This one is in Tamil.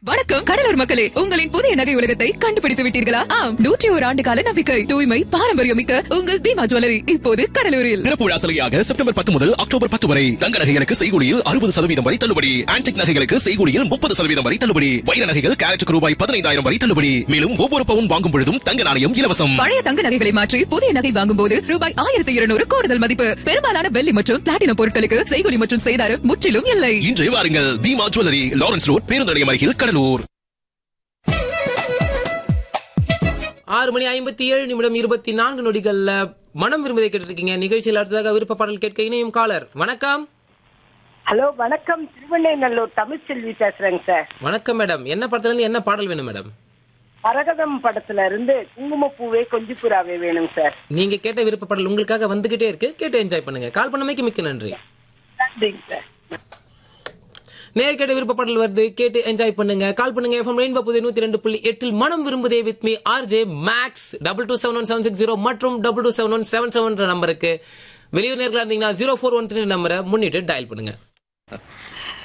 வணக்கம் கடலூர் மக்களே உங்களின் புதிய நகை உலகத்தை கண்டுபிடித்து விட்டீர்களா ஆம் நூற்றி ஒரு ஆண்டு கால நம்பிக்கை தூய்மை பாரம்பரியம் மிக்க உங்கள் பீமா ஜுவல்லரி இப்போது கடலூரில் திறப்பு விழா சலுகையாக செப்டம்பர் பத்து முதல் அக்டோபர் பத்து வரை தங்க நகைகளுக்கு செய்கூலியில் அறுபது சதவீதம் வரை தள்ளுபடி ஆன்டிக் நகைகளுக்கு செய்கூலியில் முப்பது சதவீதம் வரை தள்ளுபடி வைர நகைகள் கேரட்டுக்கு ரூபாய் பதினைந்தாயிரம் வரை தள்ளுபடி மேலும் ஒவ்வொரு பவுன் வாங்கும் பொழுதும் தங்க நாணயம் இலவசம் பழைய தங்க நகைகளை மாற்றி புதிய நகை வாங்கும் போது ரூபாய் ஆயிரத்தி இருநூறு கூடுதல் மதிப்பு பெரும்பாலான வெள்ளி மற்றும் பிளாட்டினம் பொருட்களுக்கு செய்கூலி மற்றும் செய்தாரம் முற்றிலும் இல்லை இன்று வாருங்கள் பீமா ஜுவல்லரி லாரன்ஸ் ரோட் பேருந்து நிலையம் அருகில் கடலூர் ஆறு மணி ஐம்பத்தி ஏழு நிமிடம் இருபத்தி நான்கு நொடிகள்ல மனம் விரும்பதை கேட்டிருக்கீங்க நிகழ்ச்சியில் அடுத்ததாக விருப்ப பாடல் கேட்க இணையும் காலர் வணக்கம் ஹலோ வணக்கம் திருவண்ணைநல்லூர் தமிழ்ச்செல்வி பேசுறேங்க சார் வணக்கம் மேடம் என்ன படத்துல இருந்து என்ன பாடல் வேணும் மேடம் மரகதம் படத்துல இருந்து குங்குமப்பூவே கொஞ்சி புறாவே வேணும் சார் நீங்க கேட்ட விருப்ப பாடல் உங்களுக்காக வந்துகிட்டே இருக்கு கேட்டு என்ஜாய் பண்ணுங்க கால் பண்ணமைக்கு மிக்க நன்றி நன்றிங்க சார் நேர் கேட்ட விருப்ப பாடல் வருது கேட்டு என்ஜாய் பண்ணுங்க கால் பண்ணுங்க எஃப்எம் ரெயின்போ புதிய நூத்தி ரெண்டு புள்ளி எட்டில் மனம் விரும்புதே with me RJ Max double two seven one seven six zero மற்றும் double two seven one seven seven நம்பருக்கு வெளியூர் நேர்களா இருந்தீங்கன்னா ஜீரோ ஃபோர் ஒன் த்ரீ நம்பரை முன்னிட்டு டயல் பண்ணுங்க